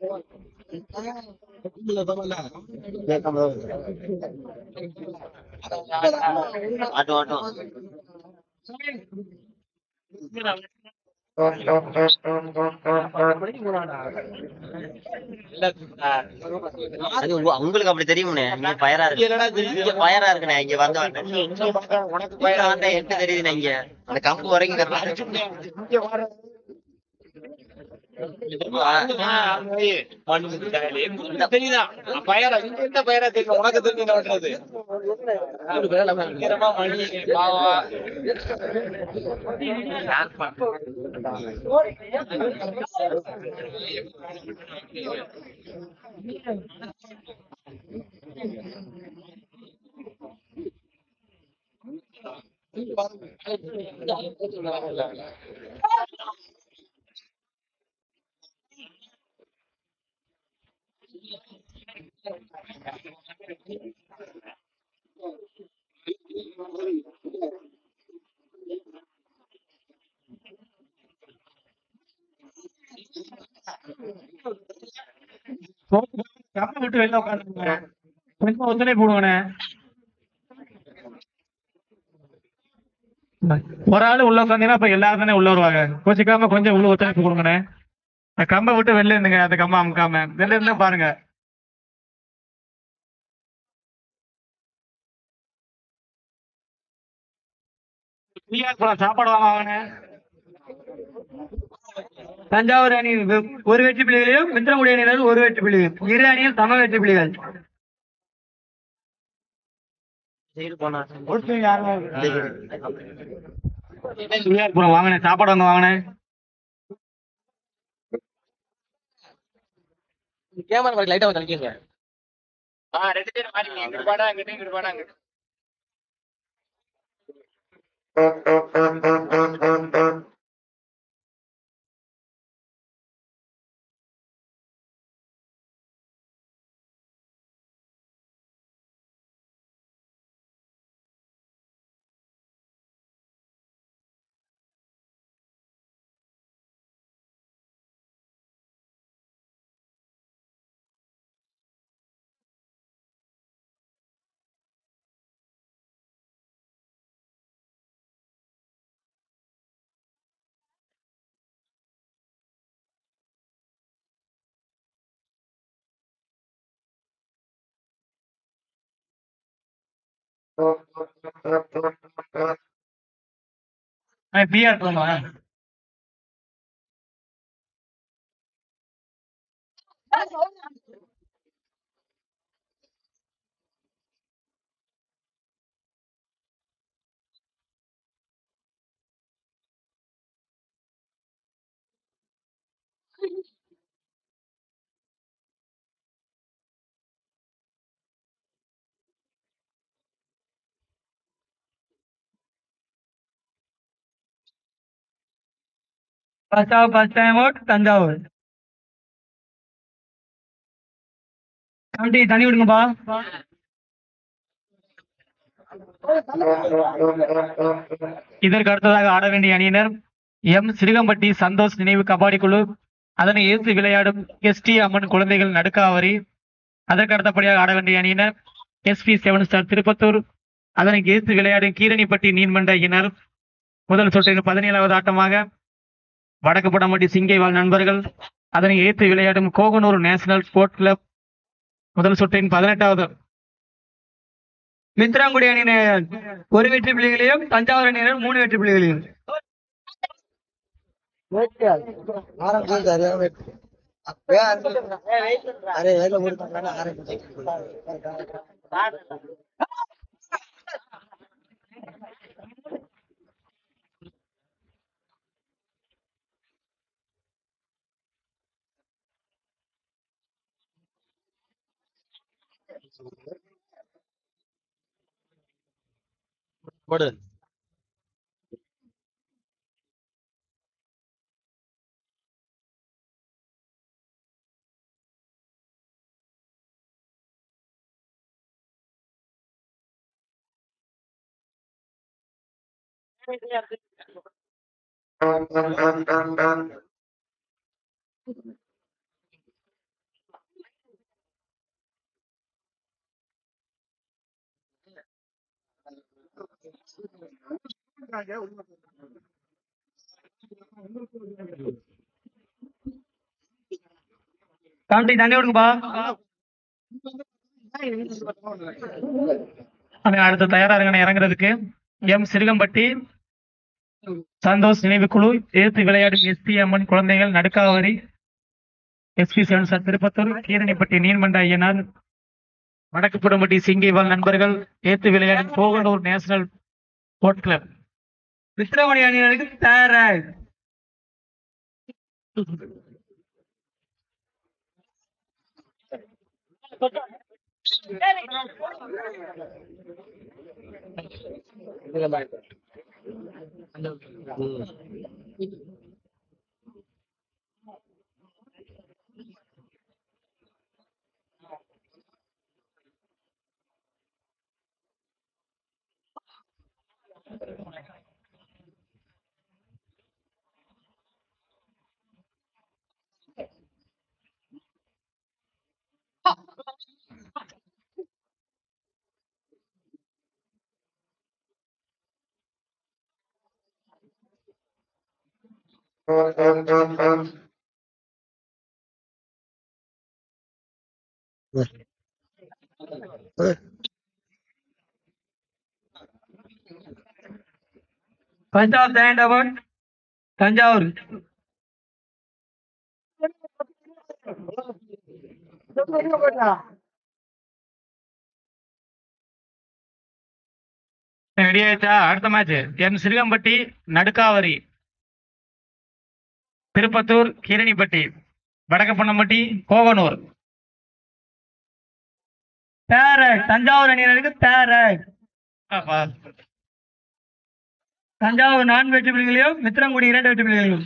ஆட்டும் ஆட்டும் அது உங்க- உங்களுக்கு அப்படி தெரியும்னே நீங்க பயரா இருக்கு இங்க பயரா இருக்குண்ணே இங்க வந்த உனக்கு இங்க வந்தா எனக்கு தெரியுதுண்ணே இங்க அந்த கம்பு வரைக்கும் கரெக்டா தெரியுதா பயரா இங்க எந்த பயரா தெரியும் உனக்கு தெரிஞ்சு என்ன பண்றது பயங்கரமா மணி பாவா கப்பை விட்டு வெளில உட்காந்துருங்க கொஞ்சம் ஒத்துழைப்பு கொடுங்கண்ணே ஒரு ஆள் உள்ள உட்காந்தீங்கன்னா இப்ப எல்லாரும் தானே உள்ள வருவாங்க கோச்சிக்காம கொஞ்சம் உள்ள ஒத்துழைப்பு கொடுங்கண்ணே அந்த கம்பை விட்டு வெளில இருந்துங்க அந்த கம்பை அமுக்காம வெளில இருந்தா பாருங்க பிஆர் படம் சாப்பாடு வாங்க வாங்கண்ணே தஞ்சாவூர் அணி வெ- ஒரு வெற்றி புள்ளிகளையும் மித்திரமுடி அணியினர் ஒரு வெற்றி புள்ளிகள் இரு அணியில் சம வெற்றி புள்ளிகள் பிஆர் வாங்கினே சாப்பாடு வந்து வாங்கினேன் கேமரா லைட்டா வந்து அனுப்பிங்க ஆ ரெண்டு பேரும் மாறிங்க இங்கிட்டு பாடா அங்கிட்டு இங்கிட்டு பாடா அங்கிட்டு பிஆர் போமா first of first time out Thanjavur committee தண்ணி விடுங்கப்பா இதற்கு அடுத்ததாக ஆட வேண்டிய அணியினர் எம் சிறுகம்பட்டி சந்தோஷ் நினைவு கபாடி குழு அதனை எதிர்த்து விளையாடும் எஸ்டி அம்மன் குழந்தைகள் நடுக்காவரி அதற்கு அடுத்தபடியாக ஆட வேண்டிய அணியினர் எஸ்பி செவன் ஸ்டார் திருப்பத்தூர் அதனை எதிர்த்து விளையாடும் கீரணிப்பட்டி நீர்மண்ட இனர் முதல் சுற்றின் பதினேழாவது ஆட்டமாக வடக்கு படமட்டி சிங்கைவாழ் நண்பர்கள் அதனை எதிர்த்து விளையாடும் கோகனூர் நேஷனல் ஸ்போர்ட் கிளப் முதல் சுற்றின் பதினெட்டாவது மித்ராங்குடி அணியினர் ஒரு வெற்றி புள்ளிகளையும் தஞ்சாவூர் அணியினர் மூணு வெற்றி புள்ளிகளையும் போடு காண்டி தண்ணி விடுங்கப்பா அவன் அடுத்து தயாரா இருங்க இறங்குறதுக்கு எம் சிறுகம்பட்டி சந்தோஷ் நினைவு குழு எதிர்த்து விளையாடும் எஸ்பி அம்மன் குழந்தைகள் நடுக்காவரி SP seven sir Tiruppattur Keeranipatti நீர்மண்ட ஐயனார் வடக்கு புடம்பட்டி சிங்கிவால் நண்பர்கள் ஏத்து விளையாடும் போகனூர் நேஷனல் ஸ்போர்ட் கிளப் வித்திரமணி அணியினருக்கு தயாராக Punjab giant award Thanjavur ready ஆயிடுச்சா அடுத்த மேட்ச் எம் சிறுகம்பட்டி நடுக்காவரி திருப்பத்தூர் கீரணிப்பட்டி வடக்கப்பண்ணம்பட்டி கோவனூர் பேரட் தஞ்சாவூர் அணியினருக்கு பேரட் தஞ்சாவூர் நான்கு வெற்றி புள்ளிகளையும் மித்திரங்குடி இரண்டு வெற்றி புள்ளிகளையும்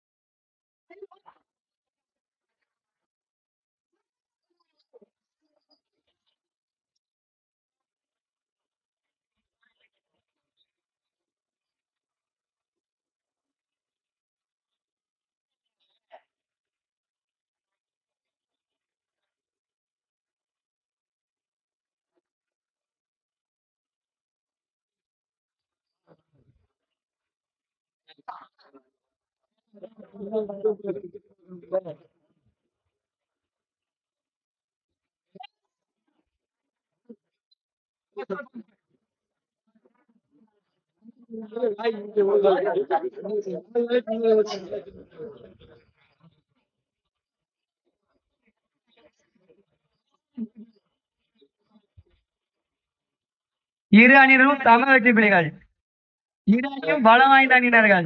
இரு அணியினரும் சம வெற்றி புள்ளிகள் இரு அணியும் பலம் வாய்ந்த அணியினர்கள்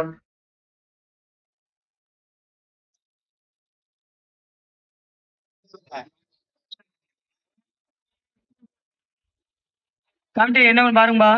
கமிட்டி என்ன பாருங்கப்பா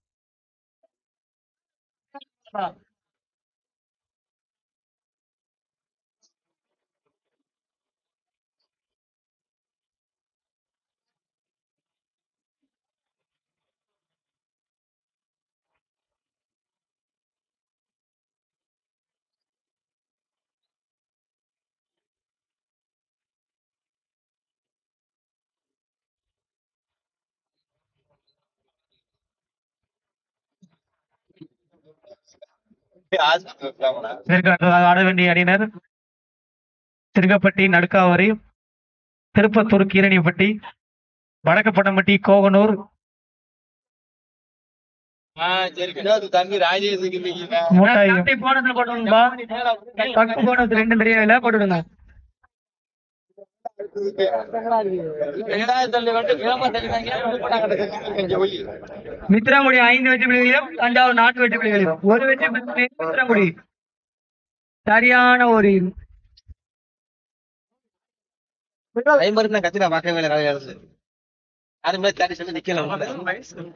இதற்கு அடுத்ததாக ஆட வேண்டிய அணியினர் திருகப்பட்டி நடுக்காவரி திருப்பத்தூர் கீரணிப்பட்டி வடக்கப்பட்டம்பட்டி கோவனூர் தம்பி ராஜேஷுக்கு மூட்டாய் போனதுல போட்டுருங்கப்பா பக்கு போனது ரெண்டு தெரியல போட்டுடுங்க மித்திரங்குடி ஐந்து வெற்றி புள்ளிகளையும் தஞ்சாவூர் நான்கு வெற்றி புள்ளிகளையும் ஒரு வெற்றி புள்ளி மித்திரங்குடி சரியான ஒரு ஐம்பது தான் கத்தி நான் பார்க்கவே இல்லை காலையில இருந்து அது மாதிரி தேடி சொல்லி நிக்கல கத்தல்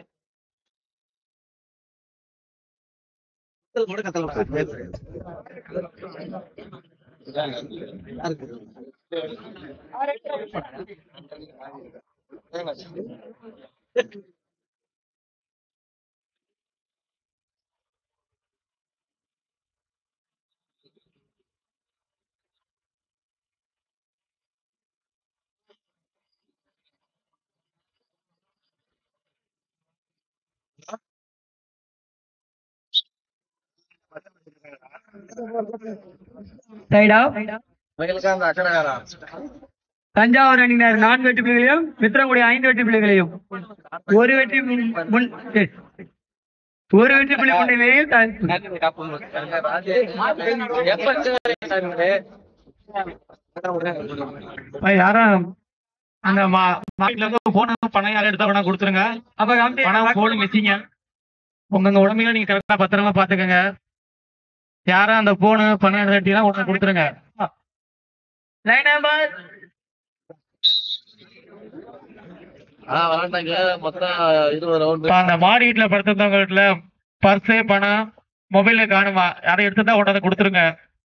கூட கத்தல் சைடா இவங்களுக்கு அந்த அக்கனகாரா தஞ்சாவூர் அணியினர் நான்கு வெற்றி புள்ளிகளையும் மித்திரங்குடி ஐந்து வெற்றி புள்ளிகளையும் ஒரு வெற்றி முன்- முன் ஏ, ஒரு வெற்றி புள்ளி முன்னிலையில் த- இப்ப யாரும் அந்த மா- மாட்டுல இருந்து போன பணம் யாரும் எடுத்தா பணம் கொடுத்துருங்க அப்ப பணம் போன் மிஸ்ஸிங்க உங்க உடம்பையில நீங்க கரெக்டா பத்திரமா பாத்துக்கோங்க யாரும் அந்த போனு பணம் கட்டிலாம் உடனே கொடுத்துருங்க லைன் நம்பர் ஆஹ் விளாண்டாங்க மொத்தம் இருபது ரவுண்டு இப்ப அந்த மாடி வீட்டுல படுத்திருந்தவங்க வீட்டுல பர்ஸு பணம் மொபைல காணுமா யாரும் எடுத்துட்டா உடனே கொடுத்துருங்க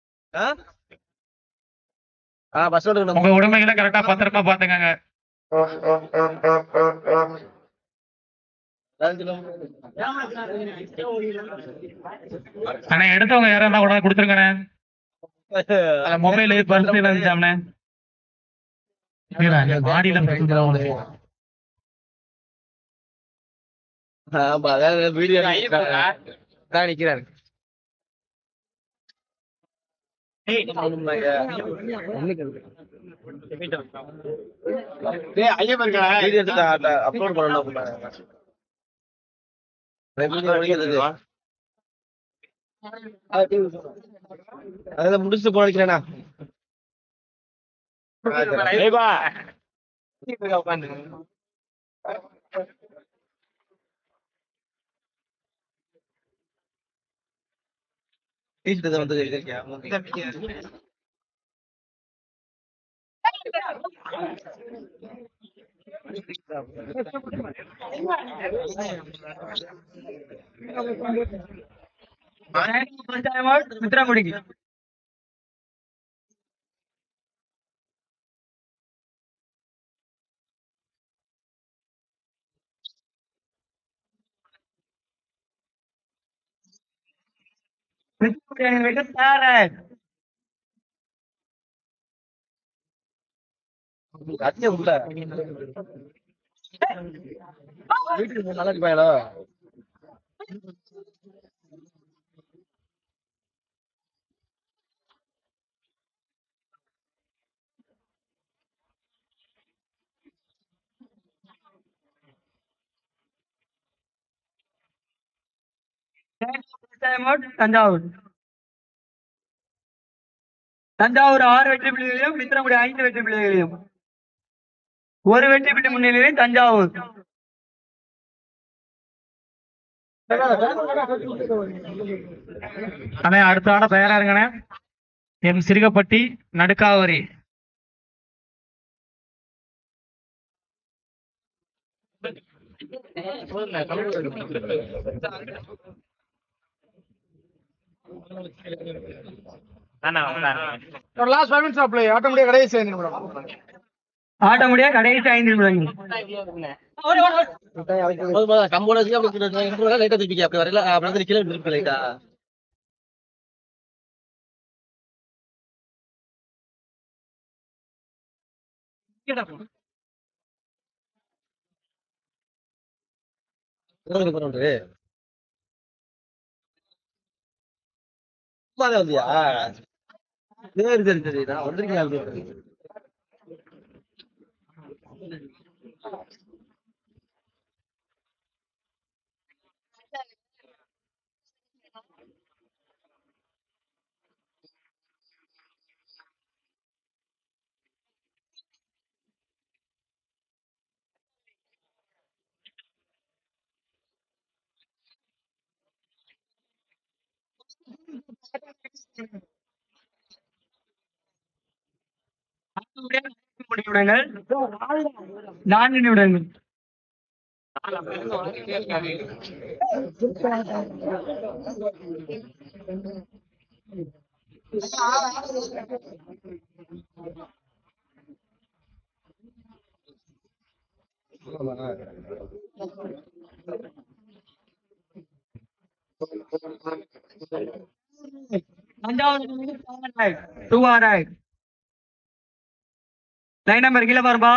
ஆ பஸ் ஸ்டாண்டு உங்க உடமைகளை கரெக்டா பத்திரமா பாத்துக்கங்க ஆனா எடுத்தவங்க யாரா இருந்தா உடனே கொடுத்துருங்கண்ணே அந்த மொபைல் பர்ஸ் எல்லாம் இருந்துச்சாம்ண்ணே இல்லடா, இந்த மாடியில படுத்திருந்தவங்க. ஆமா அதாவது வீடியோ தான் நிக்கிறாரு டேய் ஐயம் இருக்கா வீடியோ எடுத்து அப்லோட் பண்ணணும் அதான் முடிச்சுட்டு போன வைக்கிறேனா டேய் பா டீச்சர் வந்து இருக்கியா மித்ராங்குடிக்கு மித்ராங்குடி அணியினருக்கு தாரக். அத்தியம் உள்ள வீட்டுக்கு நல்லா இருப்பாங்களோ தஞ்சாவூர் தஞ்சாவூர் ஆறு வெற்றி புள்ளிகளையும் மித்திரங்குடி ஐந்து வெற்றி புள்ளிகளையும் ஒரு வெற்றி புள்ளி முன்னிலையில் தஞ்சாவூர் அண்ணே அடுத்த ஆட தயாரா இருங்கண்ணே M Sirukappatti Nadukkavari last five minutes apply ஆட்டோமேட்டிக்கா கடைசி ஐந்து நிமிடம் ஆட்ட முடியா கடைசி ஐந்து நிமிடங்கள் கம்போட வச்சு அப்படி லைட்டா திருப்பிக்க அப்படி வரல அப்படி வந்து நிக்கல திருப்பி லைட்டா பரவாயில்ல சும்மாதான் வந்தியா சரி சரி சரி நான் வந்திருக்கேன் அப்படி. நிமிடங்கள் நான்கு நிமிடங்கள் Thanjavur two R line number கீழே பாருப்பா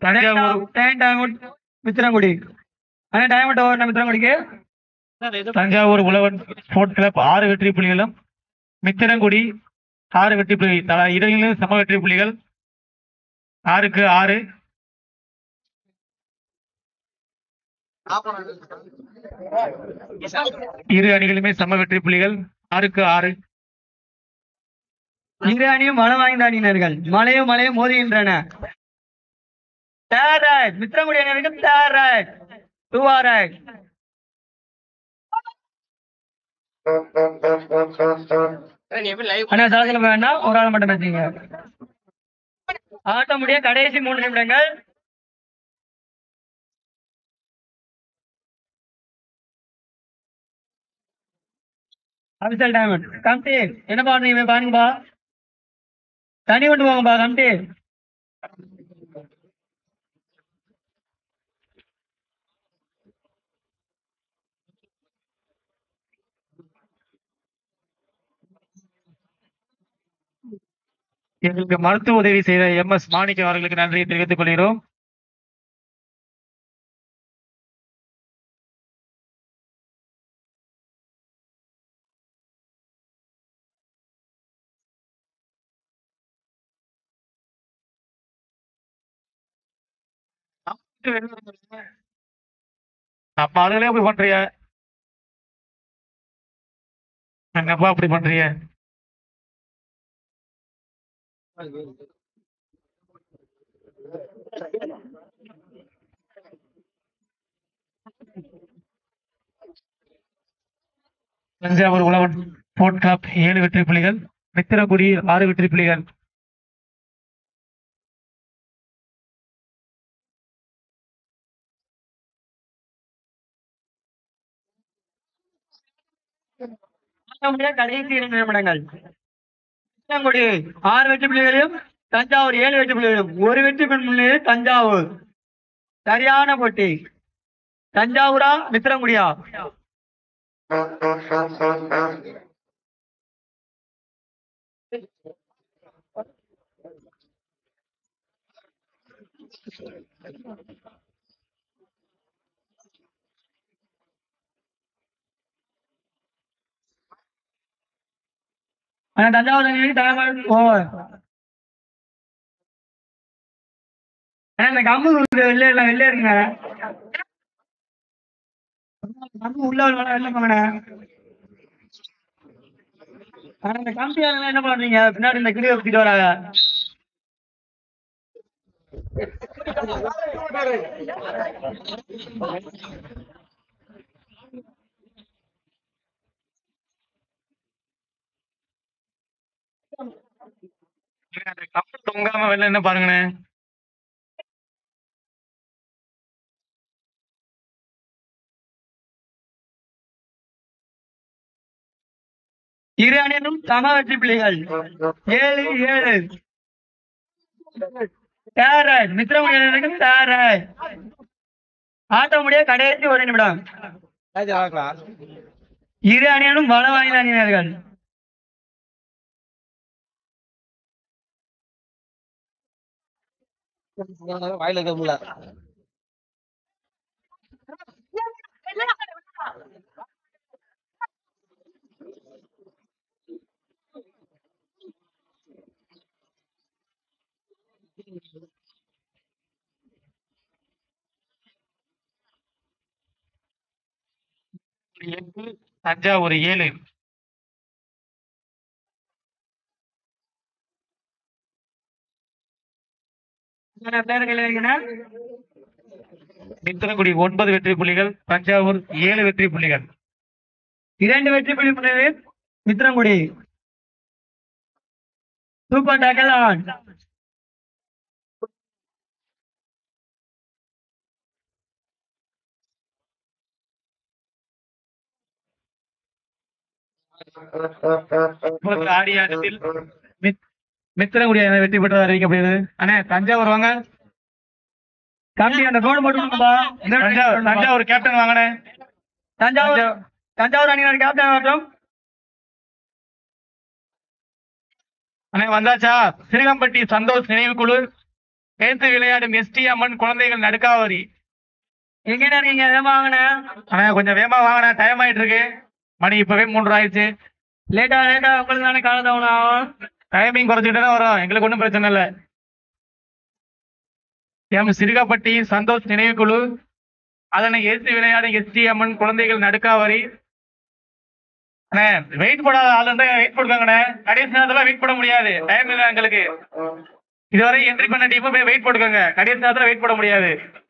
Thanjavur time time out Mithirangudi அண்ணா டைம் அவுட் ஓவர் மித்திரங்குடிக்கு தஞ்சாவூர் உழவன் ஸ்போர்ட் கிளப் ஆறு வெற்றி புள்ளிகளும் மித்திரங்குடி ஆறு வெற்றி புள்ளி தலா இடையிலும் சம வெற்றி புள்ளிகள் ஆறுக்கு ஆறு இரு அணிகளுமே சம வெற்றி புள்ளிகள் ஆறுக்கு ஆறு இரு அணியும் மழை வாய்ந்த அணியினர்கள் மழையும் மழையும் மோதுகின்றன தேர் ரைட் மித்திரங்குடி அணியினருக்கு there right two R right நீ எப்படி லைவ் அண்ணா சாதனை வேண்டாம் ஒரு ஆள் மட்டும் வச்சுங்க ஆட்ட முடிய கடைசி மூன்று நிமிடங்கள் அபிஷல் டைமண்ட் கம்டி என்ன பாடுறீங்க பாருங்கப்பா தண்ணி கொண்டு போங்கப்பா கம்டி எங்களுக்கு மருத்துவ உதவி செய்த எம் எஸ் மாணிக்கம் அவர்களுக்கு நன்றியை தெரிவித்துக் கொள்கிறோம் நம்ம ஆளுகளே அப்படி பண்றிய என்னப்பா அப்படி பண்றிய தஞ்சாவூர் உழவன் ஸ்போர்ட் கிளப் ஏழு வெற்றி புள்ளிகள் மித்திரகுடி ஆறு வெற்றி புள்ளிகள் ஆட்ட முடிய கடைசி இரண்டு நிமிடங்கள் மித்திரங்குடி ஆறு வெற்றி புள்ளிகளையும் தஞ்சாவூர் ஏழு வெற்றி புள்ளிகளையும் ஒரு வெற்றி பெண் முன்னிலையில் தஞ்சாவூர் சரியான போட்டி தஞ்சாவூரா மித்திரங்குடியா ஆனா தஞ்சாவூர் அணிக்கு தலைவர் ஓவர் ஆனா இந்த கம்பு இருக்கு, வெளில இல்ல வெளில இருங்க கம்பு உள்ள வேணா வெளில போங்கண்ணே ஆனா இந்த கம்பி ஆளுங்க என்ன பண்றீங்க பின்னாடி இந்த கிளியை குத்திட்டு வராங்க அந்த கப்பல் தொங்காம வெளில என்ன பாருங்கண்ணே இரு அணியிலும் சம வெற்றி புள்ளிகள் ஏழு ஏழு தேராய் மித்திரமுடி அணியினருக்கும் தேராய் ஆட்ட முடிய கடைசி ஒரு நிமிடம் மேட்ச் ஆகலாம் இரு அணியிலும் பல வாய்ந்த அணியினர்கள் வாயில இருக்க முடியல எட்டு தஞ்சாவூர் ஏழு எத்தனை பேர்கள் இருக்கிறார்? மித்திரங்குடி ஒன்பது வெற்றி புள்ளிகள் தஞ்சாவூர் ஏழு வெற்றி புள்ளிகள் இரண்டு வெற்றி புள்ளி முன்னிலையில் மித்திரங்குடி சூப்பர் டேக்கல் ஆன் இப்பொழுது ஆடிய ஆட்டத்தில் மித்- மித்திரங்குடி அணி வெற்றி பெற்றது அறிவிக்கப்படுகிறது அண்ணே தஞ்சாவூர் வாங்க தம்பி அந்த கோடு போட்டுருப்பா தஞ்சாவூர் தஞ்சாவூர் கேப்டன் வாங்கண்ணே தஞ்சாவூர் தஞ்சாவூர் அணியினர் கேப்டன் மற்றும் அண்ணே வந்தாச்சா சிறுகம்பட்டி சந்தோஷ் நினைவு குழு எழுத்து விளையாடும் எஸ்டி அம்மன் குழந்தைகள் நடுக்காவரி எங்கடா இருக்கீங்க எதை வாங்கினேன் ஆனா கொஞ்சம் வேகமா வாங்கினா டைம் ஆயிட்டு இருக்கு மணி இப்பவே மூன்று ஆயிடுச்சு லேட்டா லேட்டா உங்களுக்கு தானே காலதாவணும் ஆகும் டைமிங் குறைச்சிட்டு தான் வரும் எங்களுக்கு ஒன்றும் பிரச்சனை இல்லை எம் சிறுகாப்பட்டி சந்தோஷ் நினைவுக்குழு அதனை எதிர்த்து விளையாடும் எஸ்டி அம்மன் குழந்தைகள் நடுக்காவரி அண்ணே வெயிட் போடாத ஆள் இருந்தா வெயிட் போட்டுக்கோங்கண்ணே கடைசி நேரத்துல வெயிட் போட முடியாது டைம் இல்லை எங்களுக்கு இதுவரை என்ட்ரி பண்ண டீமும் வெயிட் போட்டுக்கோங்க கடைசி நேரத்துல வெயிட் போட முடியாது